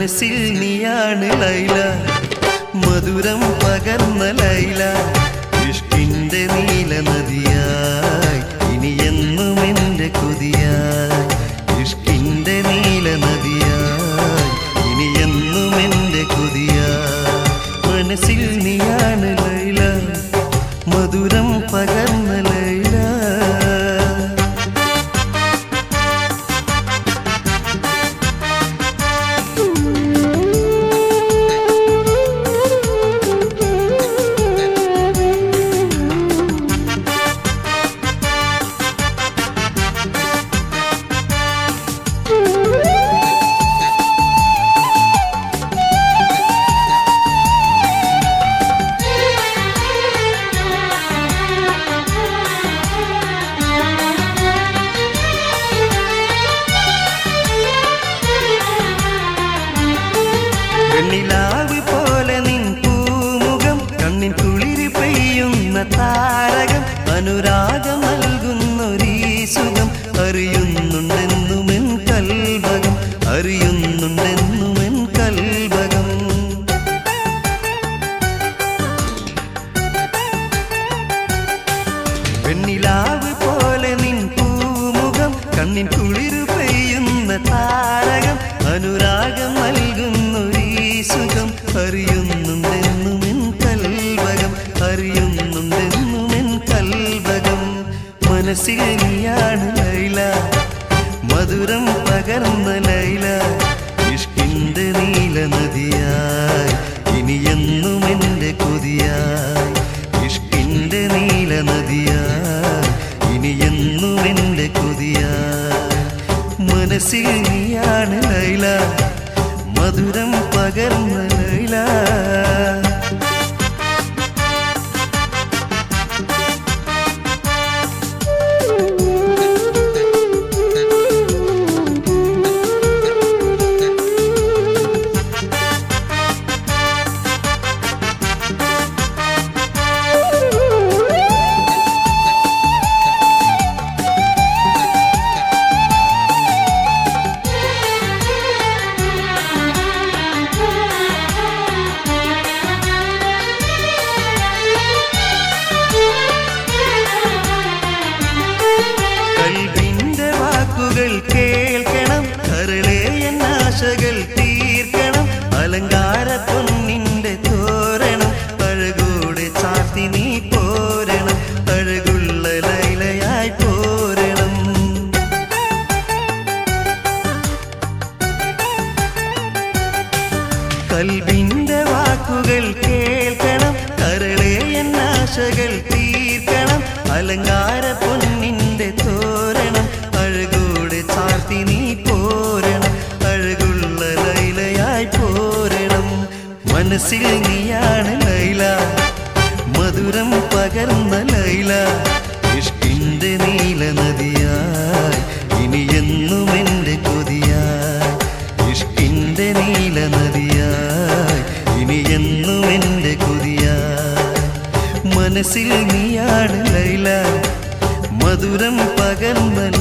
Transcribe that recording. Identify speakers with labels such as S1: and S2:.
S1: മനസ്സിൽ നീയാണ് ലൈല മധുരം പകർന്ന ലൈല ഇഷ്കിന്റെ നീല നദിയായി ഇനി എന്നും എന്റെ കൊതിയായി ഇഷ്കിന്റെ നീല നദിയായി ഇനി എന്നും എന്റെ കൊതിയായി മനസ്സിൽ നീയാണ് ലൈല മധുരം പകർന്ന ലൈല വെണ്ണിലാവ് പോലെ നിൻ പൂമുഖം കണ്ണിൻ കുളിരി പെയ്യുന്ന താരകം അനുരാഗം നൽകുന്നൊരീ സുഖം അറിയുന്നുണ്ടെന്നുമെൻ കൽവകം അറിയുന്നുണ്ടെന്നുമെൻ കൽവകം വെണ്ണിലാവ് പോലെ നിൻ പൂമുഖം കണ്ണിൻ കുളിരു പെയ്യുന്ന താരകം അനുരാഗം നൽകുന്നൊരീ സുഖം അറിയുന്നുണ്ടെന്നുമെൻ കൽവകം അറിയുന്നുണ്ടെന്നുമെൻ കൽവകം മനസ്സിൽ നീയാണ് ലൈല മധുരം പകർന്ന ലൈല ഇഷ്കിന്റെ നീല നദിയായി ഇനി എന്നും എന്റെ കൊതിയായി ഇഷ്കിന്റെ നീല നദിയായി ഇനി എന്നും എന്റെ കൊതിയായി മനസ്സിൽ നീയാണ് ലൈല മധുരം പകർന്ന ലൈല കൽവിന്റെ വാക്കുകൾ കേൾക്കണം കരളെ എന്നാശകൾ തീർക്കണം അലങ്കാര പൊന്നിന്റെ തോരണം അഴകൂടെ ചാർത്തി നീ പോരണം അഴകുള്ള ലൈലയായി പോരണം കൽവിന്റെ വാക്കുകൾ കേൾക്കണം കരളെ എന്നാശകൾ തീർക്കണം അലങ്കാര പൊന്നിന്റെ തോരണം അഴകൂടെ ചാർത്തി നീ പോരണം അഴകുള്ള ലൈലയായി പോരണം മനസ്സിൽ നീയാണ് ലൈല മധുരം പകർന്ന ലൈല ഇഷ്കിന്റെ നീല നദിയായി ഇനി എന്നും എന്റെ കൊതിയായി ഇഷ്കിന്റെ നീല നദിയായി ഇനി എന്നും എന്റെ കൊതിയായി മനസ്സിൽ നീയാണ് ലൈല മധുരം പകർന്ന